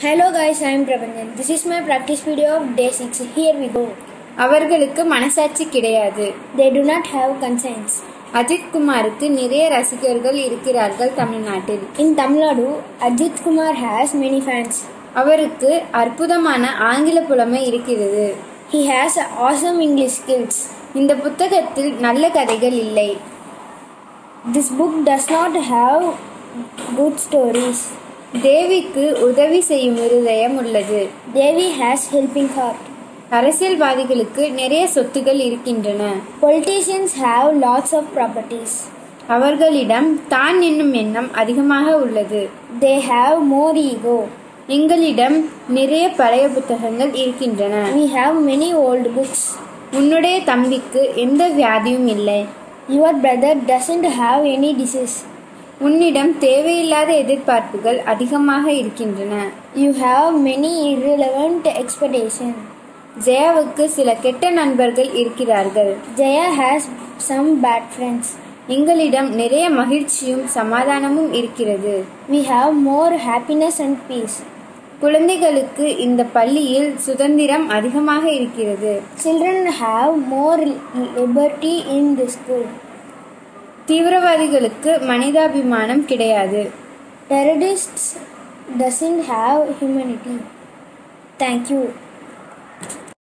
Hello guys, I am Prabanjan. This is my practice video of day 6. Here we go. அவர்களுக்கு மனசாட்சி கிடையாது They do not have conscience. Ajith குமாருக்கு நிறைய ரசிகர்கள் இருக்கிறார்கள் தமிழ்நாட்டில் In Tamil Nadu, Ajit Kumar has many fans. அவருக்கு அற்புதமான ஆங்கில புலமை இருக்கிறது He has awesome English skills. இந்த புத்தகத்தில் நல்ல கதைகள் இல்லை This book does not have good stories. தேவிக்கு உதவி செய்யும் இருதயம் உள்ளது Devi has helping heart. அரசியல்வாதிகளுக்கு நிறைய சொத்துகள் இருக்கின்றன Politicians have lots of properties. அவர்களிடம் தான் என்னும் எண்ணம் அதிகமாக உள்ளது They have more ego. எங்களிடம் நிறைய பழைய புத்தகங்கள் இருக்கின்றன We have many old books. உன்னுடைய தம்பிக்கு எந்த வியாதியும் இல்லை Your brother doesn't have any disease. உன்னிடம் தேவையில்லாத எதிர்பார்ப்புகள் அதிகமாக இருக்கின்றன You have many irrelevant expectations. ஜெயாவுக்கு சில கெட்ட நண்பர்கள் இருக்கிறார்கள் Jaya has some bad friends. எங்களிடம் நிறைய மகிழ்ச்சியும் சமாதானமும் இருக்கிறது We have more happiness and peace. குழந்தைகளுக்கு இந்த பள்ளியில் சுதந்திரம் அதிகமாக இருக்கிறது Children have more liberty in the school. தீவிரவாதிகளுக்கு மனிதாபிமானம் கிடையாது Terrorists doesn't have humanity. Thank you.